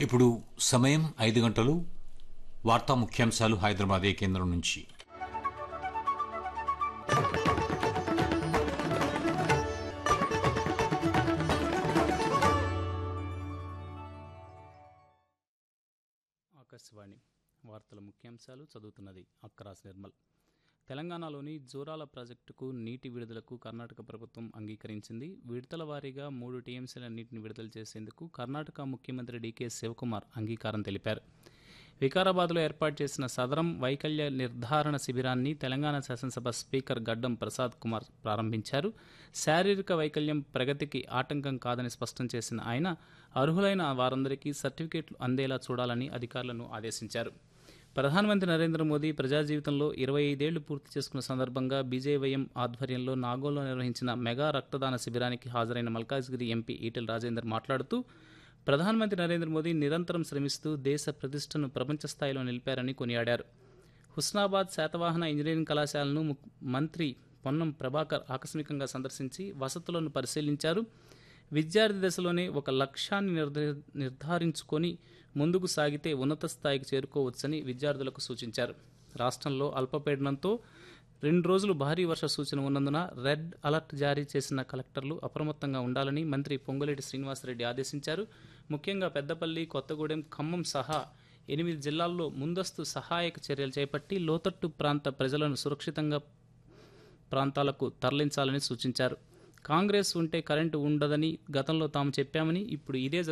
ఇప్పుడు సమయం ఐదు గంటలు వార్తా ముఖ్యాంశాలు హైదరాబాద్ ఏ కేంద్రం నుంచి ఆకాశవాణి వార్తల ముఖ్యాంశాలు చదువుతున్నది అక్కరాస్ నిర్మల్ తెలంగాణలోని జోరాల ప్రాజెక్టుకు నీటి విడుదలకు కర్ణాటక ప్రభుత్వం అంగీకరించింది విడతల వారీగా మూడు టీఎంసీల నీటిని విడుదల చేసేందుకు కర్ణాటక ముఖ్యమంత్రి డీకే శివకుమార్ అంగీకారం తెలిపారు వికారాబాద్లో ఏర్పాటు చేసిన సదరం వైకల్య నిర్ధారణ శిబిరాన్ని తెలంగాణ శాసనసభ స్పీకర్ గడ్డం ప్రసాద్ కుమార్ ప్రారంభించారు శారీరక వైకల్యం ప్రగతికి ఆటంకం కాదని స్పష్టం చేసిన ఆయన అర్హులైన వారందరికీ సర్టిఫికేట్లు అందేలా చూడాలని అధికారులను ఆదేశించారు ప్రధానమంత్రి నరేంద్ర మోదీ ప్రజా జీవితంలో ఇరవై ఐదేళ్లు పూర్తి చేసుకున్న సందర్భంగా బీజేవైఎం ఆధ్వర్యంలో నాగోల్లో నిర్వహించిన మెగా రక్తదాన శిబిరానికి హాజరైన మల్కాజ్గిరి ఎంపీ ఈటెల రాజేందర్ మాట్లాడుతూ ప్రధానమంత్రి నరేంద్ర మోదీ నిరంతరం శ్రమిస్తూ దేశ ప్రతిష్టను ప్రపంచ స్థాయిలో నిలిపారని కొనియాడారు హుస్నాబాద్ శాతవాహన ఇంజనీరింగ్ కళాశాలను ము- మంత్రి పొన్నం ప్రభాకర్ ఆకస్మికంగా సందర్శించి వసతులను పరిశీలించారు విద్యార్థి దశలోనే ఒక లక్ష్యాన్ని నిర్ధ- నిర్ధారించుకొని ముందుకు సాగితే ఉన్నత స్థాయికి చేరుకోవచ్చని విద్యార్థులకు సూచించారు రాష్ట్రంలో అల్పపీడనంతో రెండు రోజులు భారీ వర్ష సూచన ఉన్నందున రెడ్ అలర్ట్ జారీ చేసిన కలెక్టర్లు అప్రమత్తంగా ఉండాలని మంత్రి పొంగులేటి శ్రీనివాసరెడ్డి ఆదేశించారు ముఖ్యంగా పెద్దపల్లి కొత్తగూడెం ఖమ్మం సహా ఎనిమిది జిల్లాల్లో ముందస్తు సహాయక చర్యలు చేపట్టి లోతట్టు ప్రాంత ప్రజలను సురక్షితంగా ప్రాంతాలకు తరలించాలని సూచించారు కాంగ్రెస్ ఉంటే కరెంటు ఉండదని గతంలో తాము చెప్పామని ఇప్పుడు ఇదే